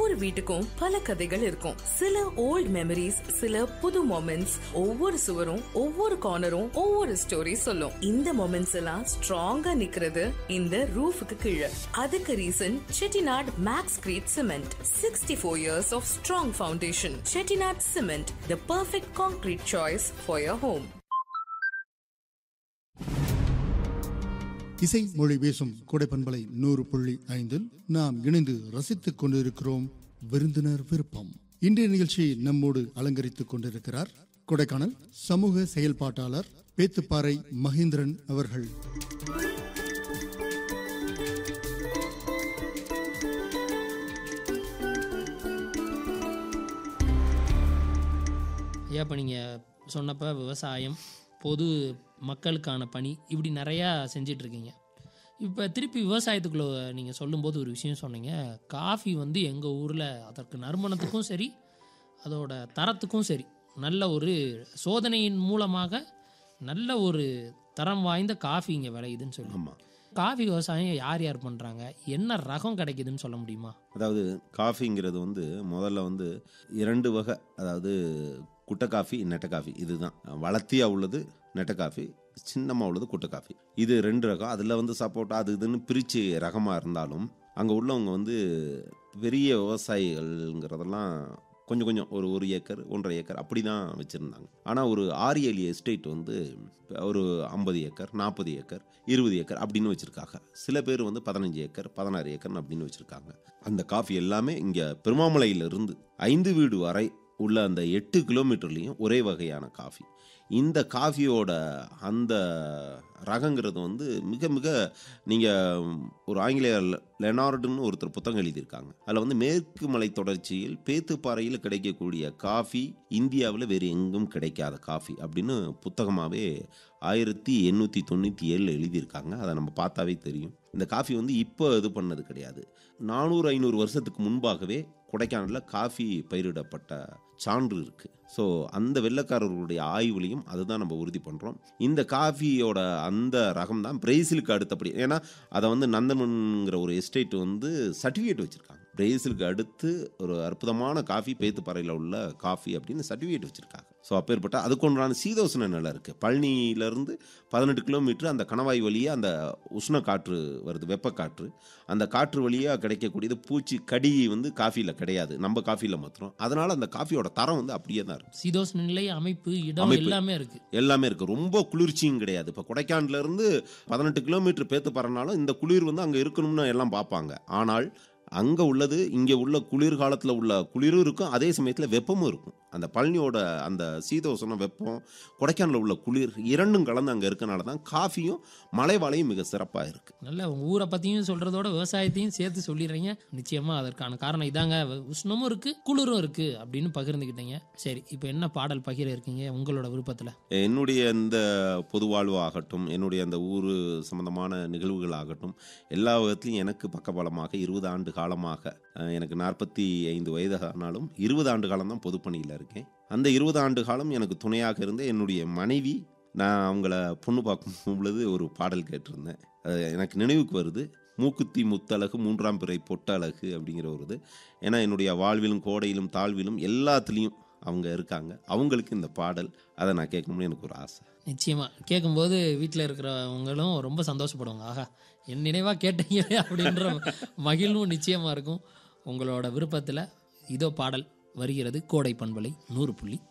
ஒவ்வொரு வீட்டுக்கும் பல கதைகள் இருக்கும் சில ஓல்ட் மெமரிஸ் சில புது மொமெண்ட்ஸ் ஒவ்வொரு சுவரும் ஒவ்வொரு கார்னரும் ஒவ்வொரு ஸ்டோரி சொல்லும் இந்த மொமெண்ட்ஸ் எல்லாம் ஸ்ட்ராங்கா நிக்கிறது இந்த ரூஃபுக்கு கீழே அதுக்கு reason Chettinad max crete cement sixty four years of strong foundation Chettinad cement the perfect concrete choice for your home இசை மொழி வீசும் கொடைப்பண்பலை நூறு புள்ளி ஐந்தில் நாம் இணைந்து ரசித்துக் கொண்டிருக்கிறோம் விருந்தினர் விருப்பம் இன்றைய நிகழ்ச்சி நம்மோடு அலங்கரித்துக் கொண்டிருக்கிறார் கொடைக்கானல் சமூக செயல்பாட்டாளர் பேத்துப்பாறை மகேந்திரன் அவர்கள் ஐயா இப்போ நீங்கள் சொன்னப்போ விவசாயம் பொது மக்களுக்கான பணி இப்படி நிறையா செஞ்சிட்ருக்கீங்க இப்போ திருப்பி விவசாயத்துக்குள்ளே நீங்கள் சொல்லும்போது ஒரு விஷயம் சொன்னீங்க காஃபி வந்து எங்கள் ஊரில் அதற்கு நறுமணத்துக்கும் சரி அதோட தரத்துக்கும் சரி நல்ல ஒரு சோதனையின் மூலமாக நல்ல ஒரு தரம் வாய்ந்த காஃபி இங்கே விளையுதுன்னு சொல்லி ஆமாம் காஃபி விவசாயம் யார் யார் பண்ணுறாங்க என்ன ரகம் கிடைக்குதுன்னு சொல்ல முடியுமா அதாவது காஃபிங்கிறது வந்து முதல்ல வந்து இரண்டு வகை அதாவது குட்டை காஃபி நெட்டை காஃபி இதுதான் வளர்த்தியாக உள்ளது நெட்டை காஃபி சின்னமாக உள்ளது குட்டை காஃபி இது ரெண்டு ரகம் அதில் வந்து சப்போட்டா அது இதுன்னு பிரித்து ரகமாக இருந்தாலும் அங்கே உள்ளவங்க வந்து பெரிய விவசாயிகள்ங்கிறதெல்லாம் கொஞ்சம் கொஞ்சம் ஒரு ஒரு ஏக்கர் ஒன்றரை ஏக்கர் அப்படி தான் வச்சுருந்தாங்க ஆனால் ஒரு ஆறு ஏழு எஸ்டேட் வந்து ஒரு ஐம்பது ஏக்கர் நாற்பது ஏக்கர் இருபது ஏக்கர் அப்படின்னு வச்சுருக்காங்க சில பேர் வந்து பதினஞ்சு ஏக்கர் பதினாறு ஏக்கர் அப்படின்னு வச்சுருக்காங்க அந்த காஃபி எல்லாமே இங்கே பெருமாமலையிலிருந்து ஐந்து வீடு வரை உள்ள அந்த எட்டு கிலோமீட்டர்லேயும் ஒரே வகையான காஃபி இந்த காஃபியோட அந்த ரகங்கிறது வந்து மிக மிக நீங்கள் ஒரு ஆங்கிலேயர் லெனார்டுன்னு ஒருத்தர் புத்தகம் எழுதியிருக்காங்க அதில் வந்து மேற்கு மலை தொடர்ச்சியில் பேத்துப்பாறையில் கிடைக்கக்கூடிய காஃபி இந்தியாவில் வேறு எங்கும் கிடைக்காத காஃபி அப்படின்னு புத்தகமாகவே ஆயிரத்தி எண்ணூற்றி தொண்ணூற்றி ஏழில் எழுதியிருக்காங்க அதை நம்ம பார்த்தாவே தெரியும் இந்த காஃபி வந்து இப்போ இது பண்ணது கிடையாது நானூறு ஐநூறு வருஷத்துக்கு முன்பாகவே கொடைக்கானலில் காஃபி பயிரிடப்பட்ட சான்று இருக்குது ஸோ அந்த வெள்ளக்காரர்களுடைய ஆய்வுலையும் அதுதான் நம்ம உறுதி பண்ணுறோம் இந்த காஃபியோட அந்த ரகம் தான் பிரேசிலுக்கு அடுத்தபடி ஏன்னா அதை வந்து நந்தன்கிற ஒரு எஸ்டேட் வந்து சர்டிஃபிகேட் வச்சுருக்காங்க பிரேசிலுக்கு அடுத்து ஒரு அற்புதமான காஃபி பேத்துப்பாறையில் உள்ள காஃபி அப்படின்னு சர்டிஃபிகேட் வச்சுருக்காங்க ஸோ அப்பேற்பட்ட அதுக்கொன்றான சீதோசன நிலை இருக்குது பழனியிலேருந்து பதினெட்டு கிலோமீட்டர் அந்த கணவாய் வழியாக அந்த உஷ்ண காற்று வருது வெப்பக்காற்று அந்த காற்று வழியாக கிடைக்கக்கூடியது பூச்சி கடி வந்து காஃபியில் கிடையாது நம்ம காஃபியில் மாத்திரம் அதனால் அந்த காஃபியோட தரம் வந்து அப்படியே தான் இருக்குது சீதோஷ நிலை அமைப்பு இடம் அமைப்பு. எல்லாமே இருக்குது எல்லாமே இருக்குது ரொம்ப குளிர்ச்சியும் கிடையாது இப்போ கொடைக்கானல்ல இருந்து பதினெட்டு கிலோமீட்டர் பேத்து பறனாலும் இந்த குளிர் வந்து அங்கே இருக்கணும்னு எல்லாம் பார்ப்பாங்க ஆனால் அங்கே உள்ளது இங்கே உள்ள குளிர்காலத்தில் உள்ள குளிரும் இருக்கும் அதே சமயத்தில் வெப்பமும் இருக்கும் அந்த பழனியோட அந்த சீதோசனம் வெப்பம் கொடைக்கானலில் உள்ள குளிர் இரண்டும் கலந்து அங்கே இருக்கனால தான் காஃபியும் மலைவாழையும் மிக சிறப்பாக இருக்குது நல்ல உங்க ஊரை பத்தியும் சொல்றதோட விவசாயத்தையும் சேர்த்து சொல்லிடுறீங்க நிச்சயமா அதற்கான காரணம் இதாங்க உஷ்ணமும் இருக்கு குளிரும் இருக்கு அப்படின்னு பகிர்ந்துக்கிட்டீங்க சரி இப்போ என்ன பாடல் பகிர இருக்கீங்க உங்களோட விருப்பத்துல என்னுடைய இந்த பொது வாழ்வு ஆகட்டும் என்னுடைய அந்த ஊர் சம்பந்தமான நிகழ்வுகள் ஆகட்டும் எல்லா விதத்திலையும் எனக்கு பக்கபலமாக இருபது ஆண்டு காலமாக அஹ், எனக்கு நாற்பத்தி ஐந்து வயது ஆனாலும் இருபது ஆண்டு காலம் தான் பொதுப்பணியில் இருக்கேன் அந்த இருபது ஆண்டு காலம் எனக்கு துணையாக இருந்த என்னுடைய மனைவி நான் அவங்கள பொண்ணு பார்க்கும் பொழுது ஒரு பாடல் கேட்டிருந்தேன் அது எனக்கு நினைவுக்கு வருது மூக்குத்தி முத்தழகு மூன்றாம் பிறை பொட்டழகு அப்படிங்கிற ஒரு இது ஏன்னா என்னுடைய வாழ்விலும் கோடையிலும் தாழ்விலும் எல்லாத்துலேயும் அவங்க இருக்காங்க அவங்களுக்கு இந்த பாடல் அதை நான் கேட்கணும்னு எனக்கு ஒரு ஆசை நிச்சயமா கேட்கும்போது வீட்டில் இருக்கிறவங்களும் ரொம்ப சந்தோஷப்படுவாங்க ஆஹா என் நினைவா கேட்டீங்களே அப்படின்ற மகிழ்வும் நிச்சயமா இருக்கும் உங்களோட விருப்பத்துல இதோ பாடல் வருகிறது கோடை பண்பலை நூறு புள்ளி